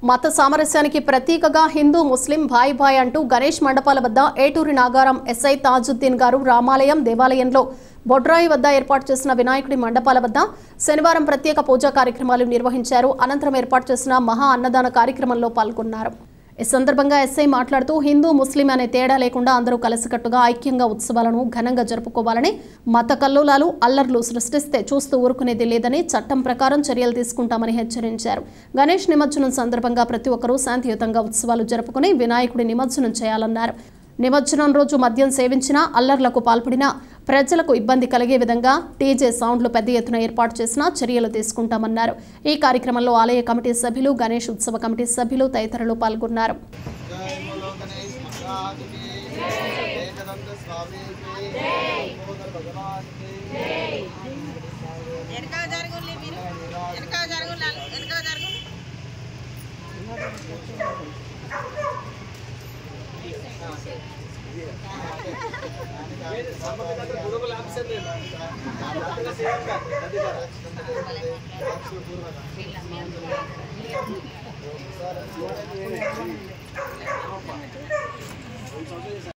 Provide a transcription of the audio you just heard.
మత సామరస్యానికి ప్రతీకగా హిందూ ముస్లిం భాయ్ భాయ్ అంటూ గణేష్ మండపాల వద్ద ఏటూరి నాగారం ఎస్ఐ తాజుద్దీన్ గారు రామాలయం దేవాలయంలో బొడ్రాయి వద్ద ఏర్పాటు చేసిన వినాయకుడి మండపాల వద్ద శనివారం ప్రత్యేక పూజా కార్యక్రమాలు నిర్వహించారు అనంతరం ఏర్పాటు చేసిన మహా అన్నదాన కార్యక్రమంలో పాల్గొన్నారు ఈ సందర్భంగా ఎస్ఐ మాట్లాడుతూ హిందూ ముస్లిం అనే తేడా లేకుండా అందరూ కలిసికట్టుగా ఐక్యంగా ఉత్సవాలను ఘనంగా జరుపుకోవాలని మత కల్లోలాలు అల్లర్లు సృష్టిస్తే చూస్తూ ఊరుకునేది లేదని చట్టం ప్రకారం చర్యలు తీసుకుంటామని హెచ్చరించారు గణేష్ నిమజ్జనం సందర్భంగా ప్రతి ఒక్కరూ శాంతియుతంగా ఉత్సవాలు జరుపుకుని వినాయకుడి నిమజ్జనం చేయాలన్నారు నిమజ్జనం రోజు మద్యం సేవించినా అల్లర్లకు పాల్పడినా ప్రజలకు ఇబ్బంది కలిగే విధంగా టీజే సౌండ్లు పెద్ద ఎత్తున ఏర్పాటు చేసినా చర్యలు తీసుకుంటామన్నారు ఈ కార్యక్రమంలో ఆలయ కమిటీ సభ్యులు గణేష్ ఉత్సవ కమిటీ సభ్యులు తదితరులు పాల్గొన్నారు జై బోలో గణేష్ మహారాజుకి ఏకదంత స్వామికి బోధన భగవాన్కి వెనక జరుగులే మీరు వెనక జరుగు వెనక జరుగు